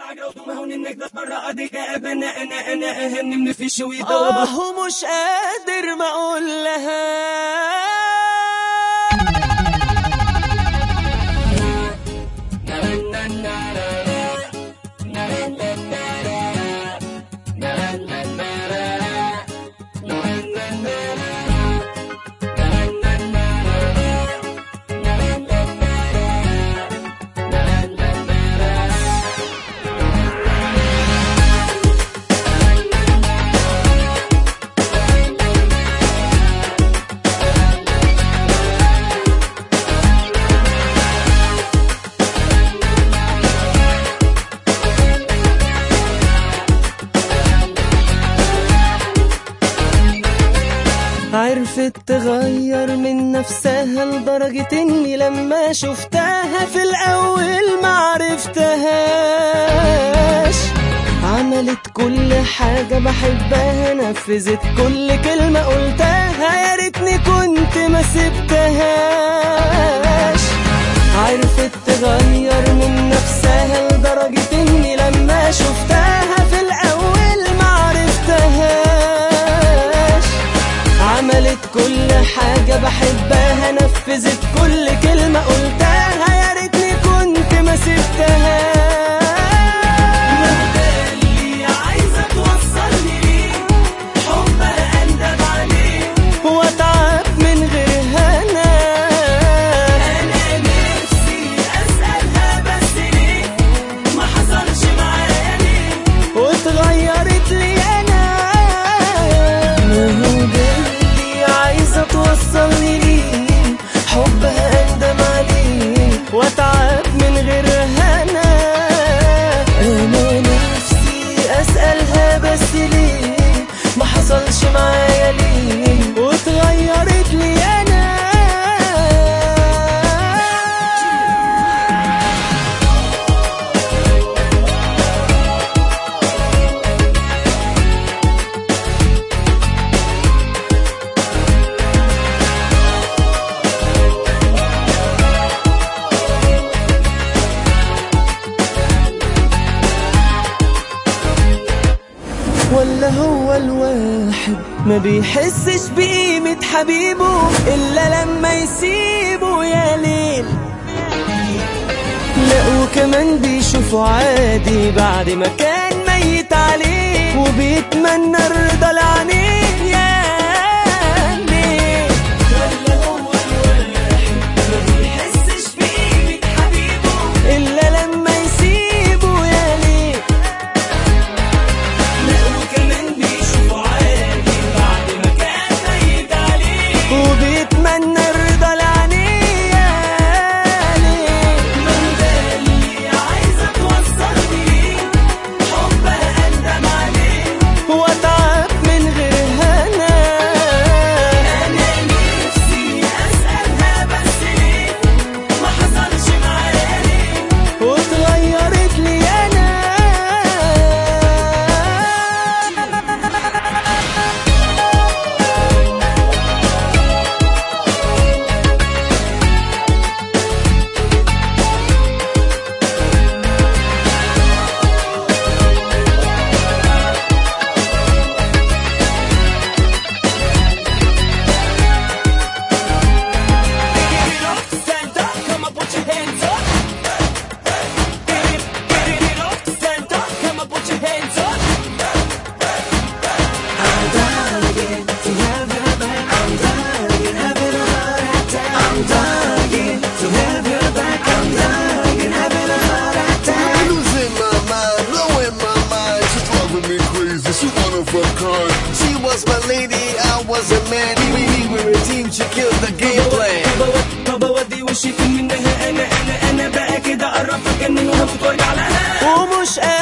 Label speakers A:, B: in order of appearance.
A: ما هون انك تتبرع اديك انا انا انا اهم من في شوي
B: اه ومش قادر ما اقول لها عرفت تغير من نفسها لدرجة اني لما شفتها في الاول معرفتهاش عملت كل حاجة بحبها نفذت كل كلمة قلتها يا ريتني كنت ما سبتهاش عرفت تغير من نفسها لدرجة اني لما شفتها في الاول معرفتهاش عملت كل حاجة بحبها نفذت كل كلمة قلتها يا ريتني كنت ما سبتهاش
A: اللي عايزه توصلني ليه حبها اندب عليه
B: واتعب من غيرها انا
A: انا نفسي اسالها بس ليه ما حصلش معايا ليه
B: واتغيرت لي انا ما هو ده اللي عايزة توصلني ليه حبها اندم عليه واتعب من غيرها انا انا نفسي اسالها بس ليه ما حصلش معايا ليه واتغيرت لي انا ولا هو الواحد ما بيحسش بقيمة حبيبه إلا لما يسيبه يا ليل لا وكمان بيشوفه عادي بعد ما كان ميت عليه وبيتمنى الرضا لعينيه يا ليل
A: ولا هو الواحد ما بيحسش بقيمة حبيبه
B: إلا لما يسيبه يا ليل
A: لا وكمان بيشوفه عادي بعد ما كان ميت عليه
B: وبيتمنى الرضا لعينيه يا ليل
A: من ده اللي عايزه توصلني ليه حبها اندم عليه
B: واتعب من غيرها انا
A: انا نفسي اسالها بس ليه ما حصلش معايا ليه
B: واتغيرت لي انا
A: Stand up, come on, put your hands up. Get it, get it up. Stand up, come on, put your hands up. I'm dying to have your back. I'm dying, having a heart attack. I'm dying to have your back. I'm dying, having a heart attack.
C: I'm losing my mind, blowing my mind. She's driving me crazy. She one of a kind. She was my lady, I was a man. We, we were a team. She killed the game plan.
A: طب اودي وشي في منها انا انا انا بقى كده قربت اجنن وهموت وارجع لها
B: ومش